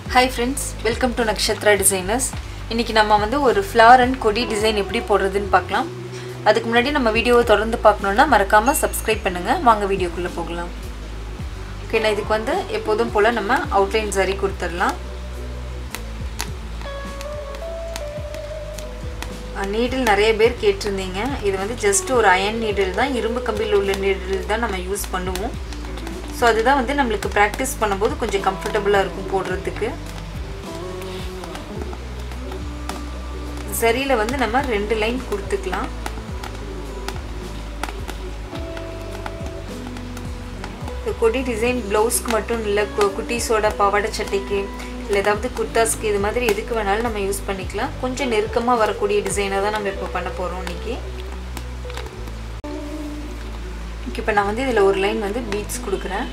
hi friends welcome to Nakshatra designers இன்றைக்கி நம்ம வந்து ஒரு ஃப்ளார் அண்ட் கொடி டிசைன் எப்படி போடுறதுன்னு பார்க்கலாம் அதுக்கு முன்னாடி நம்ம வீடியோவை தொடர்ந்து பார்க்கணுன்னா மறக்காமல் சப்ஸ்கிரைப் பண்ணுங்கள் வாங்க வீடியோக்குள்ளே போகலாம் ஓகே நான் இதுக்கு வந்து எப்போதும் போல் நம்ம அவுட்லைன் சரி கொடுத்துடலாம் நீடில் நிறைய பேர் கேட்டிருந்தீங்க இது வந்து ஜஸ்ட் ஒரு அயன் நீடில் தான் இரும்பு கம்பியில் உள்ள நீடில் தான் நம்ம யூஸ் பண்ணுவோம் ஸோ அதுதான் வந்து நம்மளுக்கு ப்ராக்டிஸ் பண்ணும்போது கொஞ்சம் கம்ஃபர்டபுளாக இருக்கும் போடுறதுக்கு சரியில் வந்து நம்ம ரெண்டு லைன் கொடுத்துக்கலாம் கொடி டிசைன் ப்ளவுஸ்க்கு மட்டும் இல்லை குட்டீஸோட பாவாடை சட்டைக்கு இல்லை ஏதாவது குர்தாஸ்க்கு இது மாதிரி எதுக்கு வேணாலும் நம்ம யூஸ் பண்ணிக்கலாம் கொஞ்சம் நெருக்கமாக வரக்கூடிய டிசைனை தான் நம்ம இப்போ பண்ண போகிறோம் இன்றைக்கி இப்போ நான் வந்து இதில் ஒரு லைன் வந்து பீட்ஸ் கொடுக்குறேன்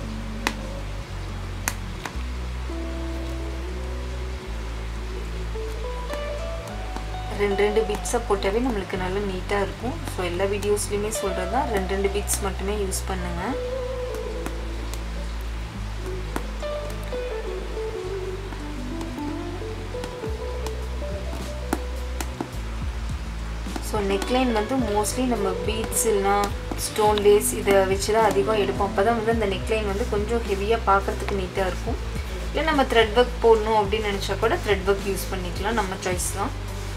ரெண்டு ரெண்டு பீட்ஸாக போட்டாவே நம்மளுக்கு நல்லா நீட்டாக இருக்கும் ஸோ எல்லா வீடியோஸ்லையுமே சொல்கிறது தான் ரெண்டு ரெண்டு பீட்ஸ் மட்டுமே யூஸ் பண்ணுங்கள் ஸோ நெக்லைன் வந்து மோஸ்ட்லி நம்ம பீட்ஸ் இல்லைனா ஸ்டோன் லேஸ் இதை வச்சு தான் அதிகம் எடுப்போம் அப்போ தான் வந்து அந்த நெக்லைன் வந்து கொஞ்சம் ஹெவியாக பார்க்குறதுக்கு நீட்டாக இருக்கும் இல்லை நம்ம த்ரெட் ஒர்க் போடணும் அப்படின்னு நினச்சா கூட த்ரெட் ஒர்க் யூஸ் பண்ணிக்கலாம் நம்ம சாய்ஸ் தான்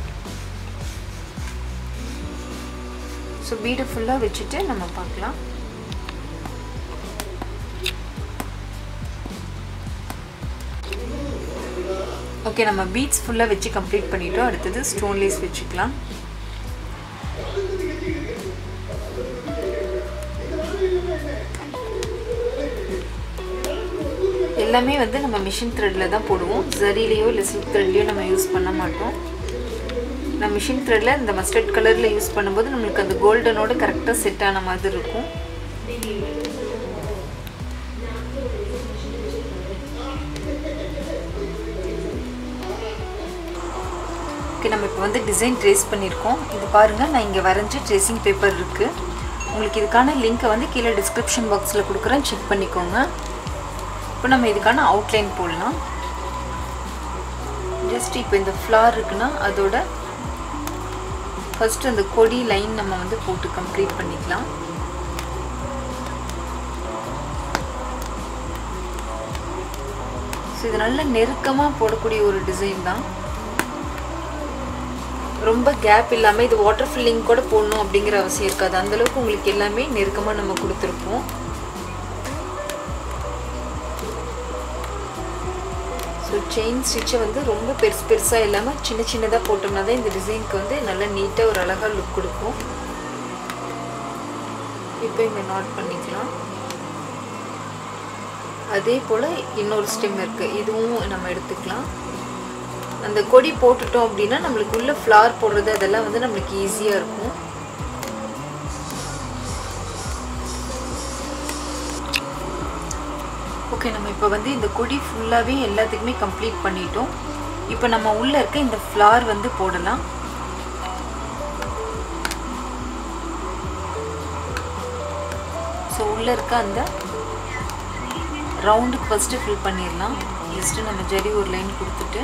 ஸோ பீடு ஃபுல்லாக வச்சுட்டு நம்ம பார்க்கலாம் ஓகே நம்ம பீட்ஸ் ஃபுல்லாக வச்சு கம்ப்ளீட் பண்ணிட்டோம் அடுத்தது ஸ்டோன் லேஸ் வச்சுக்கலாம் எல்லாமே வந்து நம்ம மிஷின் த்ரெட்டில் தான் போடுவோம் ஜரிலேயோ இல்லை சில்க் த்ரெட்லேயோ நம்ம யூஸ் பண்ண மாட்டோம் நம்ம மிஷின் த்ரெட்டில் இந்த மஸ்டர்ட் கலரில் யூஸ் பண்ணும்போது நம்மளுக்கு அந்த கோல்டனோட கரெக்டாக செட் ஆன மாதிரி இருக்கும் ஓகே நம்ம இப்போ வந்து டிசைன் ட்ரேஸ் பண்ணியிருக்கோம் இது பாருங்கள் நான் இங்கே வரைஞ்சி ட்ரேசிங் பேப்பர் இருக்குது உங்களுக்கு இதுக்கான லிங்க்கை வந்து கீழே டிஸ்கிரிப்ஷன் பாக்ஸில் கொடுக்குறேன் செக் பண்ணிக்கோங்க இப்போ நம்ம இதுக்கான அவுட்லைன் போடலாம் ஜஸ்ட் இப்போ இந்த ஃப்ளார் இருக்குன்னா அதோட ஃபஸ்ட்டு அந்த கொடி லைன் நம்ம வந்து போட்டு கம்ப்ளீட் பண்ணிக்கலாம் ஸோ இது நல்ல நெருக்கமாக போடக்கூடிய ஒரு டிசைன் தான் ரொம்ப கேப் இல்லாமல் இது வாட்டர் ஃபில்லிங் கூட போடணும் அப்படிங்கிற அவசியம் இருக்காது அந்தளவுக்கு உங்களுக்கு எல்லாமே நெருக்கமாக நம்ம கொடுத்துருப்போம் ஸோ செயின் ஸ்டிச்சை வந்து ரொம்ப பெருசு பெருசாக இல்லாமல் சின்ன சின்னதாக போட்டோம்னா தான் இந்த டிசைனுக்கு வந்து நல்லா நீட்டாக ஒரு அழகாக லுக் கொடுக்கும் இப்போ இங்கே நோட் பண்ணிக்கலாம் அதே போல் இன்னொரு ஸ்டெம் இருக்குது இதுவும் நம்ம எடுத்துக்கலாம் அந்த கொடி போட்டுட்டோம் அப்படின்னா நம்மளுக்கு உள்ள ஃப்ளார் போடுறது அதெல்லாம் வந்து நம்மளுக்கு ஈஸியாக இருக்கும் ஓகே நம்ம இப்போ வந்து இந்த கொடி ஃபுல்லாகவே எல்லாத்துக்குமே கம்ப்ளீட் பண்ணிட்டோம் இப்போ நம்ம உள்ளே இருக்க இந்த ஃப்ளார் வந்து போடலாம் ஸோ உள்ளே இருக்க அந்த ரவுண்டுக்கு ஃபஸ்ட்டு ஃபில் பண்ணிடலாம் ஜஸ்ட்டு நம்ம ஜரி ஒரு லைன் கொடுத்துட்டு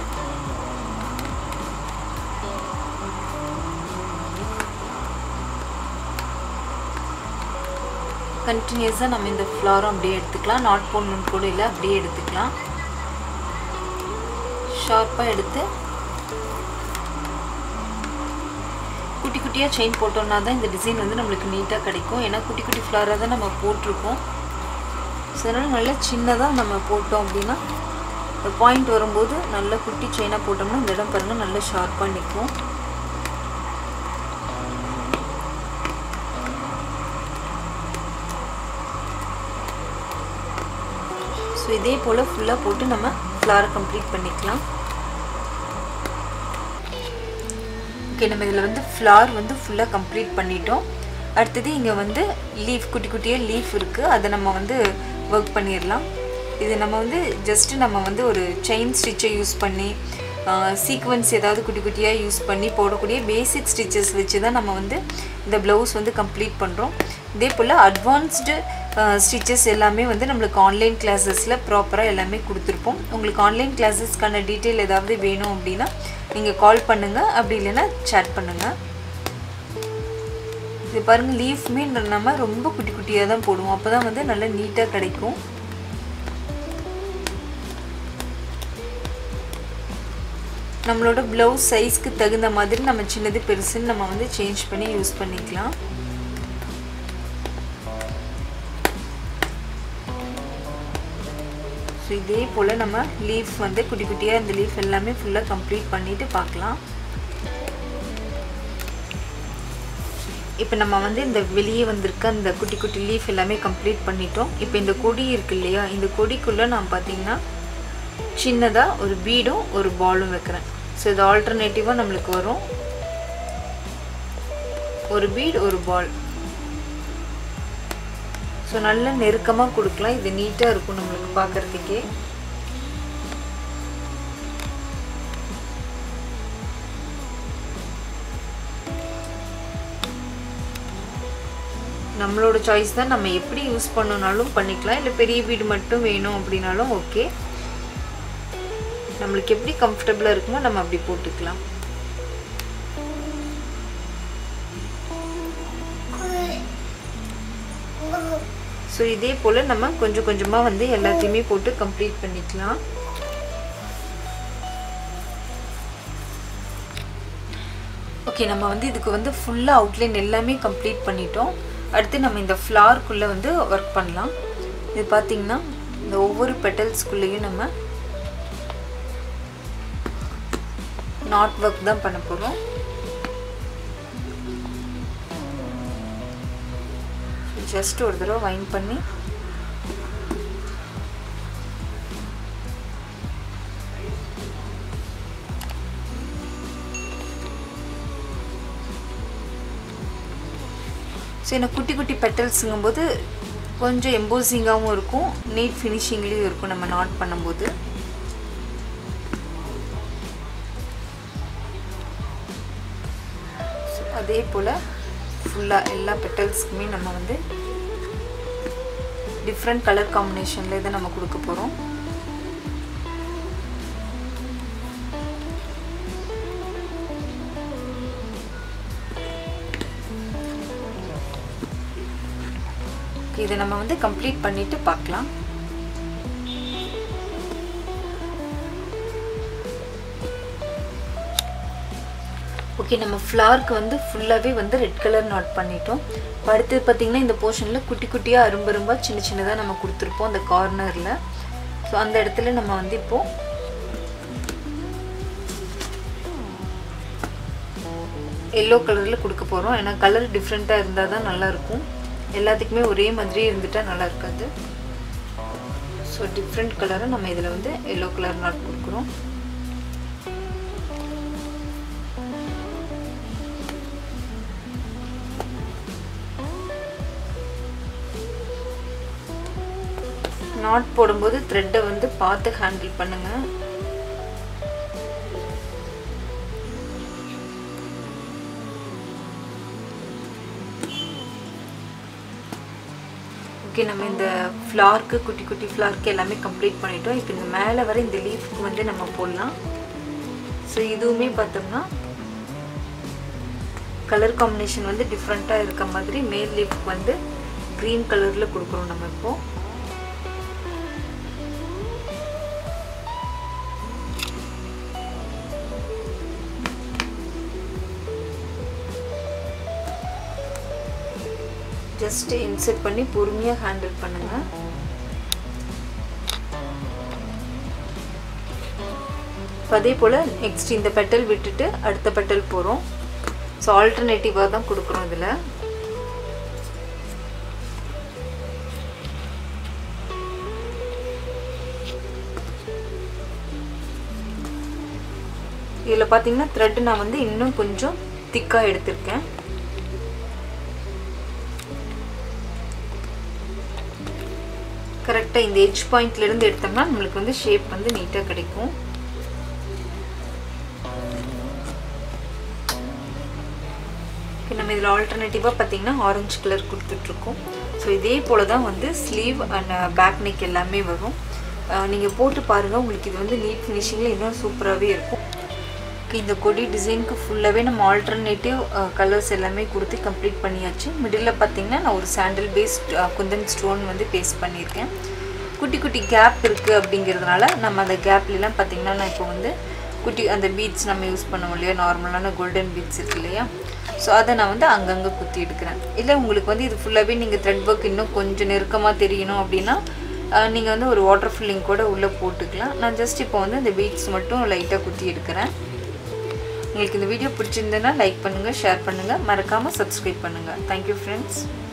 கண்டினியூஸாக நம்ம இந்த ஃப்ளாரும் அப்படியே எடுத்துக்கலாம் நாட் போடணுன்னு கூட இல்லை அப்படியே எடுத்துக்கலாம் ஷார்ப்பாக எடுத்து குட்டி குட்டியாக செயின் போட்டோம்னா தான் இந்த டிசைன் வந்து நம்மளுக்கு நீட்டாக கிடைக்கும் ஏன்னா குட்டி குட்டி ஃப்ளாராக தான் நம்ம போட்டிருக்கோம் ஸோ அதனால் நல்லா சின்னதாக நம்ம போட்டோம் அப்படின்னா ஒரு பாயிண்ட் வரும்போது நல்லா குட்டி செயினாக போட்டோம்னா இந்த இடம் பாருங்கள் நல்லா ஷார்ப்பாக நிற்கும் ஸோ இதே போல் ஃபுல்லாக போட்டு நம்ம ஃப்ளாரை கம்ப்ளீட் பண்ணிக்கலாம் ஓகே நம்ம இதில் வந்து ஃப்ளார் வந்து ஃபுல்லாக கம்ப்ளீட் பண்ணிட்டோம் அடுத்தது இங்கே வந்து லீஃப் குட்டி குட்டியாக லீஃப் இருக்குது அதை நம்ம வந்து ஒர்க் பண்ணிடலாம் இது நம்ம வந்து ஜஸ்ட்டு நம்ம வந்து ஒரு செயின் ஸ்டிச்சை யூஸ் பண்ணி சீக்வன்ஸ் ஏதாவது குட்டி குட்டியாக யூஸ் பண்ணி போடக்கூடிய பேசிக் ஸ்டிச்சஸ் வச்சு தான் நம்ம வந்து இந்த ப்ளவுஸ் வந்து கம்ப்ளீட் பண்ணுறோம் இதே போல் அட்வான்ஸ்டு ஸ்டிச்சஸ் எல்லாமே வந்து நம்மளுக்கு ஆன்லைன் கிளாஸஸில் ப்ராப்பராக எல்லாமே கொடுத்துருப்போம் உங்களுக்கு ஆன்லைன் கிளாஸஸ்க்கான டீட்டெயில் ஏதாவது வேணும் அப்படின்னா நீங்கள் கால் பண்ணுங்கள் அப்படி இல்லைன்னா சேட் பண்ணுங்கள் இது பாருங்கள் லீஃப்மே நம்ம ரொம்ப குட்டி குட்டியாக தான் போடுவோம் அப்போ தான் வந்து நல்லா நீட்டாக கிடைக்கும் நம்மளோட ப்ளவுஸ் சைஸ்க்கு தகுந்த மாதிரி நம்ம சின்னது பெருசுன்னு நம்ம வந்து சேஞ்ச் பண்ணி யூஸ் பண்ணிக்கலாம் ஸோ இதே போல் நம்ம லீஃப் வந்து குட்டி குட்டியாக இந்த லீஃப் எல்லாமே ஃபுல்லாக கம்ப்ளீட் பண்ணிவிட்டு பார்க்கலாம் இப்போ நம்ம வந்து இந்த வெளியே வந்திருக்க அந்த குட்டி குட்டி லீஃப் எல்லாமே கம்ப்ளீட் பண்ணிட்டோம் இப்போ இந்த கொடி இருக்கு இல்லையா இந்த கொடிக்குள்ளே நான் பார்த்தீங்கன்னா சின்னதாக ஒரு பீடும் ஒரு பாலும் வைக்கிறேன் ஸோ இது ஆல்டர்னேட்டிவாக நம்மளுக்கு வரும் ஒரு பீட் ஒரு பால் ஸோ நல்ல நெருக்கமாக கொடுக்கலாம் இது நீட்டாக இருக்கும் நம்மளுக்கு பார்க்குறதுக்கே நம்மளோட சாய்ஸ் தான் நம்ம எப்படி யூஸ் பண்ணனாலும் பண்ணிக்கலாம் இல்லை பெரிய வீடு மட்டும் வேணும் அப்படின்னாலும் ஓகே நம்மளுக்கு எப்படி கம்ஃபர்டபுளாக இருக்குமோ நம்ம அப்படி போட்டுக்கலாம் ஸோ இதே போல் நம்ம கொஞ்சம் கொஞ்சமாக வந்து எல்லாத்தையுமே போட்டு கம்ப்ளீட் பண்ணிக்கலாம் ஓகே நம்ம வந்து இதுக்கு வந்து ஃபுல்லாக அவுட்லைன் எல்லாமே கம்ப்ளீட் பண்ணிட்டோம் அடுத்து நம்ம இந்த ஃப்ளார்க்குள்ளே வந்து ஒர்க் பண்ணலாம் இது பார்த்திங்கன்னா இந்த ஒவ்வொரு பெட்டல்ஸ்குள்ளேயும் நம்ம நாட் ஒர்க் தான் பண்ண போகிறோம் ஜஸ்ட் ஒரு தடவை வைன் பண்ணி ஸோ எனக்கு குட்டி குட்டி பெட்டல்ஸுங்கும் போது கொஞ்சம் எம்போசிங்காகவும் இருக்கும் நீட் ஃபினிஷிங்லேயும் இருக்கும் நம்ம நாட் பண்ணும்போது அதே போல் ஃபுல்லாக எல்லா பெட்டல்ஸ்க்குமே நம்ம வந்து டிஃப்ரெண்ட் கலர் காம்பினேஷனில் இதை நம்ம கொடுக்க போகிறோம் இதை நம்ம வந்து கம்ப்ளீட் பண்ணிட்டு பார்க்கலாம் ஓகே நம்ம ஃப்ளார்க்கு வந்து ஃபுல்லாகவே வந்து ரெட் கலர் நாட் பண்ணிட்டோம் இப்போ அடுத்தது பார்த்திங்கன்னா இந்த போர்ஷனில் குட்டி குட்டியாக அரும்பரும்பாக சின்ன சின்னதாக நம்ம கொடுத்துருப்போம் அந்த கார்னரில் ஸோ அந்த இடத்துல நம்ம வந்து இப்போது எல்லோ கலரில் கொடுக்க போகிறோம் ஏன்னா கலர் டிஃப்ரெண்ட்டாக இருந்தால் தான் நல்லாயிருக்கும் எல்லாத்துக்குமே ஒரே மாதிரியே இருந்துட்டால் நல்லா இருக்காது ஸோ டிஃப்ரெண்ட் கலரை நம்ம இதில் வந்து எல்லோ கலர் நாட் கொடுக்குறோம் நாட் போடும்போது த்ரெட்டை வந்து பார்த்து ஹேண்டில் பண்ணுங்கள் ஓகே நம்ம இந்த ஃப்ளார்க்கு குட்டி குட்டி ஃப்ளார்க்கு எல்லாமே கம்ப்ளீட் பண்ணிட்டோம் இப்போ இந்த மேலே வர இந்த லீஃப்க்கு வந்து நம்ம போடலாம் ஸோ இதுவுமே பார்த்தோம்னா கலர் காம்பினேஷன் வந்து டிஃப்ரெண்ட்டாக இருக்க மாதிரி மேல் லீஃப்க்கு வந்து க்ரீன் கலரில் கொடுக்குறோம் நம்ம இப்போது ஜஸ்ட் இன்செர்ட் பண்ணி பொறுமையாக ஹேண்டில் பண்ணுங்கள் அதே போல் நெக்ஸ்ட் இந்த பெட்டல் விட்டுட்டு அடுத்த பெட்டல் போகிறோம் ஸோ ஆல்டர்னேட்டிவாக தான் கொடுக்குறோம் இதில் இதில் பார்த்தீங்கன்னா த்ரெட் நான் வந்து இன்னும் கொஞ்சம் திக்காக எடுத்திருக்கேன் கரெக்டாக இந்த எட்ஜ் பாயிண்ட்லேருந்து எடுத்தோம்னா நம்மளுக்கு வந்து ஷேப் வந்து நீட்டாக கிடைக்கும் ஓகே நம்ம இதில் ஆல்டர்னேட்டிவாக பார்த்தீங்கன்னா ஆரஞ்சு கலர் கொடுத்துட்ருக்கோம் ஸோ இதே போல் தான் வந்து ஸ்லீவ் அண்ட் பேக் நெக் எல்லாமே வரும் நீங்கள் போட்டு பாருங்கள் உங்களுக்கு இது வந்து நீட் ஃபினிஷிங்கில் இன்னும் சூப்பராகவே இருக்கும் இந்த கொடி டிசைனுக்கு ஃபுல்லாகவே நம்ம ஆல்டர்னேட்டிவ் கலர்ஸ் எல்லாமே கொடுத்து கம்ப்ளீட் பண்ணியாச்சு மிடில் பார்த்தீங்கன்னா நான் ஒரு சாண்டில் பேஸ்ட் குந்தன் ஸ்டோன் வந்து பேஸ்ட் பண்ணியிருக்கேன் குட்டி குட்டி கேப் இருக்குது அப்படிங்கிறதுனால நம்ம அந்த கேப்லாம் பார்த்தீங்கன்னா நான் இப்போ வந்து குட்டி அந்த பீட்ஸ் நம்ம யூஸ் பண்ணுவோம் இல்லையா நார்மலான கோல்டன் பீட்ஸ் இருக்கு இல்லையா ஸோ அதை நான் வந்து அங்கங்கே குத்தி எடுக்கிறேன் இல்லை உங்களுக்கு வந்து இது ஃபுல்லாகவே நீங்கள் த்ரெட் ஒர்க் இன்னும் கொஞ்சம் நெருக்கமாக தெரியணும் அப்படின்னா நீங்கள் வந்து ஒரு வாட்டர் ஃபில்லிங் கூட உள்ளே போட்டுக்கலாம் நான் ஜஸ்ட் இப்போ வந்து இந்த பீட்ஸ் மட்டும் லைட்டாக குத்தி எடுக்கிறேன் உங்களுக்கு இந்த வீடியோ பிடிச்சிருந்ததுன்னா லைக் பண்ணுங்கள் ஷேர் பண்ணுங்கள் மறக்காமல் சப்ஸ்கிரைப் பண்ணுங்கள் தேங்க்யூ ஃப்ரெண்ட்ஸ்